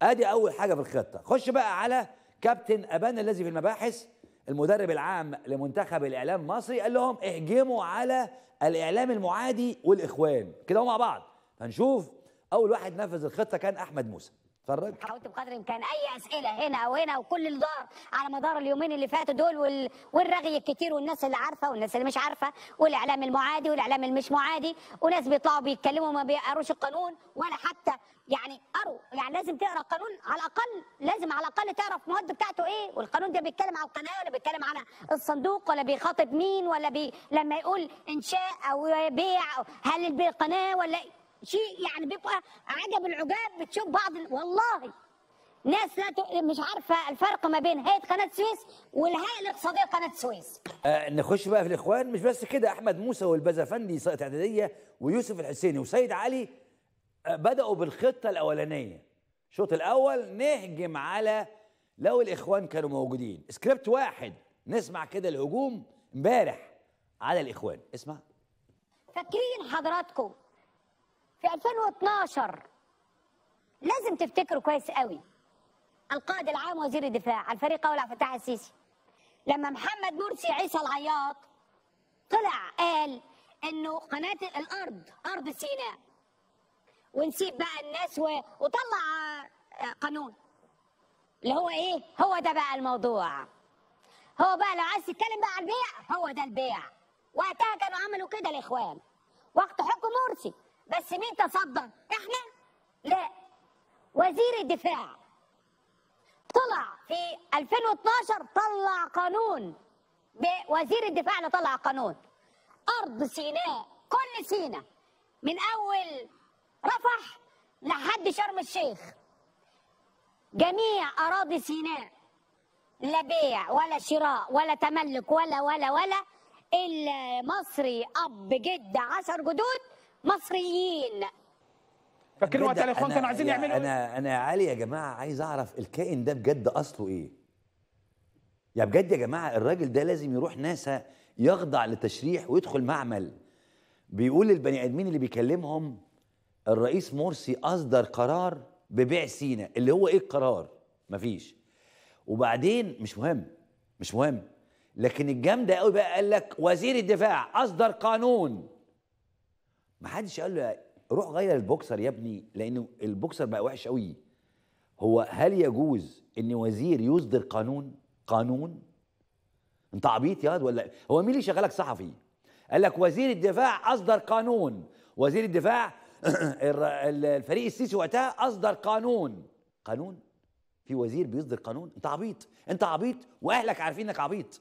ادي اول حاجه في الخطه خش بقى على كابتن ابان الذي في المباحث المدرب العام لمنتخب الاعلام المصري قال لهم اهجموا على الاعلام المعادي والاخوان كده هم مع بعض هنشوف اول واحد نفذ الخطه كان احمد موسى اتفرج حاولت بقدر الامكان اي اسئله هنا او هنا وكل اللي دار على مدار اليومين اللي فاتوا دول وال... والرغي الكتير والناس اللي عارفه والناس اللي مش عارفه والاعلام المعادي والاعلام اللي مش معادي وناس بيطلعوا بيتكلموا ما بيقروش القانون ولا حتى يعني قروا يعني لازم تقرا القانون على الاقل لازم على الاقل تعرف المواد بتاعته ايه والقانون ده بيتكلم على القناه ولا بيتكلم على الصندوق ولا بيخاطب مين ولا بي... لما يقول انشاء او بيع أو هل القناه ولا شيء يعني بيبقى عجب العجاب بتشوف بعض ال- والله ناس لا ت... مش عارفه الفرق ما بين هيئه قناه السويس والهيئه الاقتصاديه قناه السويس آه نخش بقى في الاخوان مش بس كده احمد موسى والبزفندي سائق اعداديه ويوسف الحسيني وسيد علي آه بداوا بالخطه الاولانيه الشوط الاول نهجم على لو الاخوان كانوا موجودين سكريبت واحد نسمع كده الهجوم امبارح على الاخوان اسمع فاكرين حضراتكم في 2012 لازم تفتكروا كويس قوي القائد العام وزير الدفاع الفريق اول عبد الفتاح السيسي لما محمد مرسي عيسى العياط طلع قال انه قناه الارض ارض سيناء ونسيب بقى الناس و... وطلع آه، قانون اللي هو ايه هو ده بقى الموضوع هو بقى لو عايز تتكلم بقى على البيع هو ده البيع وقتها كانوا عملوا كده الاخوان وقت حكم مرسي بس مين تصدى احنا لا وزير الدفاع طلع في 2012 طلع قانون وزير الدفاع اللي طلع قانون ارض سيناء كل سيناء من اول رفح لحد شرم الشيخ جميع اراضي سيناء لا بيع ولا شراء ولا تملك ولا ولا ولا الا مصري اب جد عشر جدود مصريين فاكرين وقت بجد الاخوان أنا- كانوا عايزين يا- يعملوا إيه؟ انا انا يا علي يا جماعه عايز اعرف الكائن ده بجد اصله ايه يا بجد يا جماعه الراجل ده لازم يروح ناسا يخضع لتشريح ويدخل معمل بيقول للبني ادمين اللي بيكلمهم الرئيس مرسي اصدر قرار ببيع سينا اللي هو ايه القرار مفيش وبعدين مش مهم مش مهم لكن الجامده قوي بقى قال لك وزير الدفاع اصدر قانون ما حدش قال له روح غير البوكسر يا ابني لانه البوكسر بقى وحش قوي هو هل يجوز ان وزير يصدر قانون قانون انت عبيط يا واد ولا هو مين اللي شغالك صحفي قال لك وزير الدفاع اصدر قانون وزير الدفاع الر- ال- الفريق السيسي وقتها اصدر قانون قانون في وزير بيصدر قانون انت عبيط انت عبيط واهلك عارفين انك عبيط